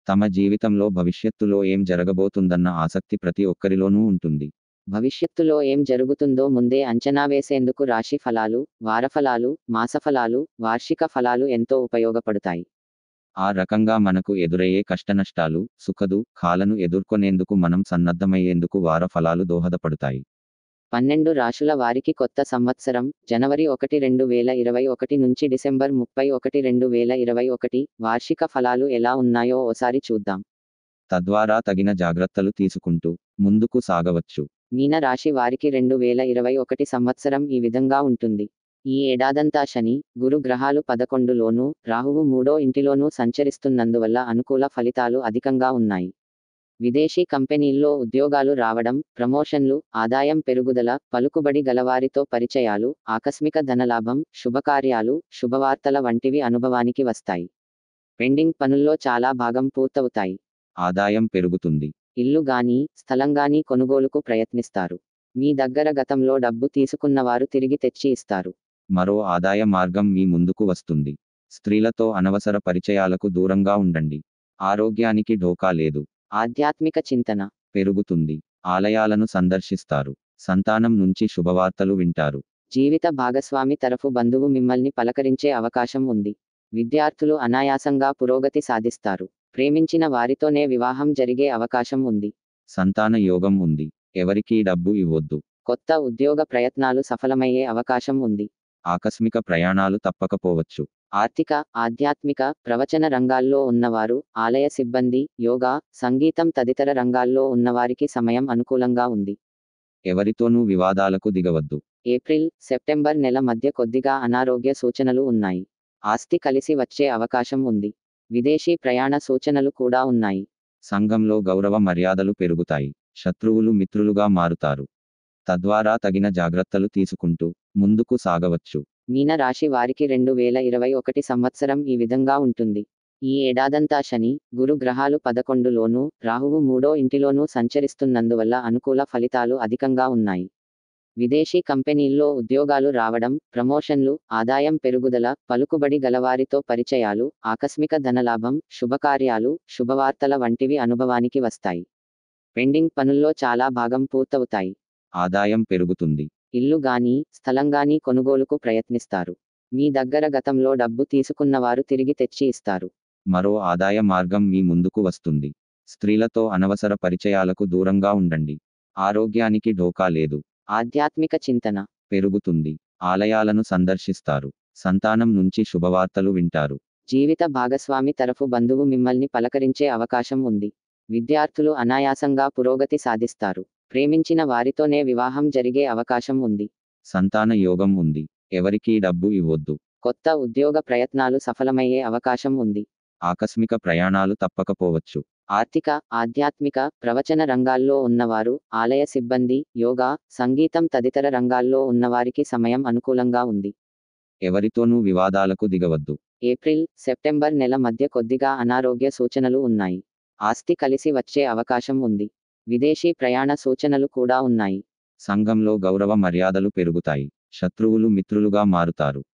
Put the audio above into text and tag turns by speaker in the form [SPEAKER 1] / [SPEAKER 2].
[SPEAKER 1] తమ జీవితంలో భవిష్యత్తులో ఏం జరగబోతుందన్న ఆసక్తి ప్రతి ఒక్కరిలోనూ ఉంటుంది
[SPEAKER 2] భవిష్యత్తులో ఏం జరుగుతుందో ముందే అంచనా వేసేందుకు రాశి ఫలాలు వారఫలాలు మాసఫలాలు వార్షిక ఫలాలు ఎంతో ఉపయోగపడతాయి
[SPEAKER 1] ఆ రకంగా మనకు ఎదురయ్యే కష్టనష్టాలు సుఖదు ఖాలను ఎదుర్కొనేందుకు మనం సన్నద్ధమయ్యేందుకు వార ఫలాలు దోహదపడతాయి
[SPEAKER 2] పన్నెండు రాశుల వారికి కొత్త సంవత్సరం జనవరి ఒకటి రెండు వేల ఇరవై ఒకటి నుంచి డిసెంబర్ ముప్పై ఒకటి రెండు వేల ఇరవై ఒకటి వార్షిక ఫలాలు ఎలా ఉన్నాయో ఓసారి చూద్దాం
[SPEAKER 1] తద్వారా తగిన జాగ్రత్తలు తీసుకుంటూ ముందుకు సాగవచ్చు
[SPEAKER 2] మీన రాశి వారికి రెండు వేల ఇరవై ఒకటి సంవత్సరం ఈ విధంగా ఉంటుంది ఈ ఏడాదంతా శని గురు గ్రహాలు పదకొండులోనూ రాహువు మూడో ఇంటిలోనూ సంచరిస్తున్నందువల్ల అనుకూల ఫలితాలు అధికంగా ఉన్నాయి విదేశీ కంపెనీల్లో ఉద్యోగాలు రావడం ప్రమోషన్లు ఆదాయం పెరుగుదల పలుకుబడి గలవారితో పరిచయాలు ఆకస్మిక ధనలాభం శుభకార్యాలు శుభవార్తల వంటివి అనుభవానికి వస్తాయి పెండింగ్ పనుల్లో చాలా భాగం పూర్తవుతాయి
[SPEAKER 1] ఆదాయం పెరుగుతుంది
[SPEAKER 2] ఇల్లు గాని స్థలం గాని కొనుగోలుకు ప్రయత్నిస్తారు మీ దగ్గర గతంలో డబ్బు తీసుకున్నవారు తిరిగి తెచ్చి ఇస్తారు
[SPEAKER 1] మరో ఆదాయ మార్గం మీ ముందుకు వస్తుంది స్త్రీలతో అనవసర పరిచయాలకు దూరంగా ఉండండి ఆరోగ్యానికి ఢోకా లేదు
[SPEAKER 2] ఆధ్యాత్మిక చింతన
[SPEAKER 1] పెరుగుతుంది ఆలయాలను సందర్శిస్తారు సంతానం నుంచి శుభవార్తలు వింటారు
[SPEAKER 2] జీవిత భాగస్వామి తరఫు బంధువు మిమ్మల్ని పలకరించే అవకాశం ఉంది విద్యార్థులు అనాయాసంగా పురోగతి సాధిస్తారు ప్రేమించిన వారితోనే వివాహం జరిగే అవకాశం ఉంది
[SPEAKER 1] సంతాన యోగం ఉంది ఎవరికీ డబ్బు ఇవ్వొద్దు
[SPEAKER 2] కొత్త ఉద్యోగ ప్రయత్నాలు సఫలమయ్యే అవకాశం ఉంది
[SPEAKER 1] ఆకస్మిక ప్రయాణాలు తప్పకపోవచ్చు
[SPEAKER 2] ఆర్థిక ఆధ్యాత్మిక ప్రవచన రంగాల్లో ఉన్నవారు ఆలయ సిబ్బంది యోగా సంగీతం తదితర రంగాల్లో ఉన్నవారికి సమయం అనుకూలంగా ఉంది
[SPEAKER 1] ఎవరితోనూ వివాదాలకు దిగవద్దు
[SPEAKER 2] ఏప్రిల్ సెప్టెంబర్ నెల మధ్య కొద్దిగా అనారోగ్య సూచనలు ఉన్నాయి ఆస్తి కలిసి వచ్చే అవకాశం ఉంది విదేశీ ప్రయాణ సూచనలు కూడా ఉన్నాయి
[SPEAKER 1] సంఘంలో గౌరవ మర్యాదలు పెరుగుతాయి శత్రువులు మిత్రులుగా మారుతారు తద్వారా తగిన జాగ్రత్తలు తీసుకుంటూ ముందుకు సాగవచ్చు
[SPEAKER 2] మీన రాశి వారికి రెండు వేల ఇరవై ఒకటి సంవత్సరం ఈ విధంగా ఉంటుంది ఈ ఏడాదంతా శని గురు గ్రహాలు పదకొండులోనూ రాహువు మూడో ఇంటిలోనూ సంచరిస్తున్నందువల్ల అనుకూల ఫలితాలు అధికంగా ఉన్నాయి విదేశీ కంపెనీల్లో ఉద్యోగాలు రావడం ప్రమోషన్లు ఆదాయం పెరుగుదల పలుకుబడి గలవారితో పరిచయాలు ఆకస్మిక ధనలాభం శుభకార్యాలు శుభవార్తల వంటివి అనుభవానికి వస్తాయి పెండింగ్ పనుల్లో చాలా భాగం పూర్తవుతాయి
[SPEAKER 1] ఆదాయం పెరుగుతుంది
[SPEAKER 2] ఇల్లు గాని స్థలం గాని కొనుగోలుకు ప్రయత్నిస్తారు మీ దగ్గర గతంలో డబ్బు తీసుకున్నవారు తిరిగి తెచ్చి ఇస్తారు
[SPEAKER 1] మరో ఆదాయ మార్గం మీ ముందుకు వస్తుంది స్త్రీలతో అనవసర పరిచయాలకు దూరంగా ఉండండి ఆరోగ్యానికి ఢోకా లేదు
[SPEAKER 2] ఆధ్యాత్మిక చింతన
[SPEAKER 1] పెరుగుతుంది ఆలయాలను సందర్శిస్తారు సంతానం నుంచి శుభవార్తలు వింటారు
[SPEAKER 2] జీవిత భాగస్వామి తరఫు బంధువు మిమ్మల్ని పలకరించే అవకాశం ఉంది విద్యార్థులు అనాయాసంగా పురోగతి సాధిస్తారు ప్రేమించిన వారితోనే వివాహం జరిగే అవకాశం ఉంది
[SPEAKER 1] సంతాన యోగం ఉంది ఎవరికీ డబ్బు ఇవ్వొద్దు
[SPEAKER 2] కొత్త ఉద్యోగ ప్రయత్నాలు సఫలమయ్యే అవకాశం ఉంది
[SPEAKER 1] ఆకస్మిక ప్రయాణాలు తప్పకపోవచ్చు
[SPEAKER 2] ఆర్థిక ఆధ్యాత్మిక ప్రవచన రంగాల్లో ఉన్నవారు ఆలయ సిబ్బంది యోగా సంగీతం తదితర రంగాల్లో ఉన్నవారికి సమయం అనుకూలంగా ఉంది
[SPEAKER 1] ఎవరితోనూ వివాదాలకు దిగవద్దు
[SPEAKER 2] ఏప్రిల్ సెప్టెంబర్ నెల మధ్య కొద్దిగా అనారోగ్య సూచనలు ఉన్నాయి ఆస్తి కలిసి వచ్చే అవకాశం ఉంది విదేశీ ప్రయాణ సూచనలు కూడా ఉన్నాయి
[SPEAKER 1] సంఘంలో గౌరవ మర్యాదలు పెరుగుతాయి శత్రువులు మిత్రులుగా మారుతారు